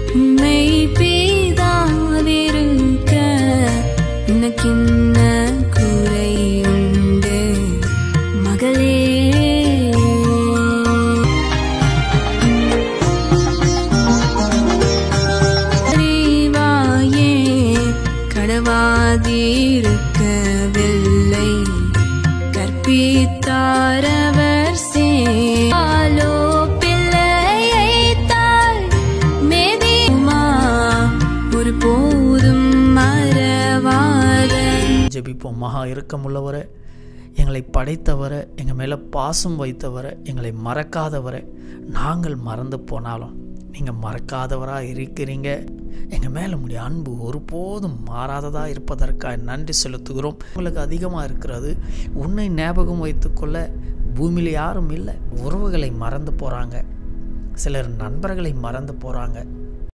உன்னை பிதாவிருக்க உனக்கென்ன குறை உண்டு மகளே அறிவாயே கடவாதிருக்கவில்லை கற்பித்தாரவர் சேலோ பிள்ளையை தாய் மேதிமா ஒரு போதும் மறவாத ஜெபிப்போம் மகா இரக்கமுள்ளவரே எங்களை படைத்தவரை எங்கள் மேலே பாசம் வைத்தவரை எங்களை மறக்காதவரை நாங்கள் மறந்து போனாலும் நீங்கள் மறக்காதவராக இருக்கிறீங்க எங்கள் மேலே உடைய அன்பு ஒருபோதும் மாறாததாக இருப்பதற்காக நன்றி செலுத்துகிறோம் உங்களுக்கு அதிகமாக இருக்கிறது உன்னை ஞாபகம் வைத்துக்கொள்ள பூமியில் யாரும் இல்லை உறவுகளை மறந்து போகிறாங்க சிலர் நண்பர்களை மறந்து போகிறாங்க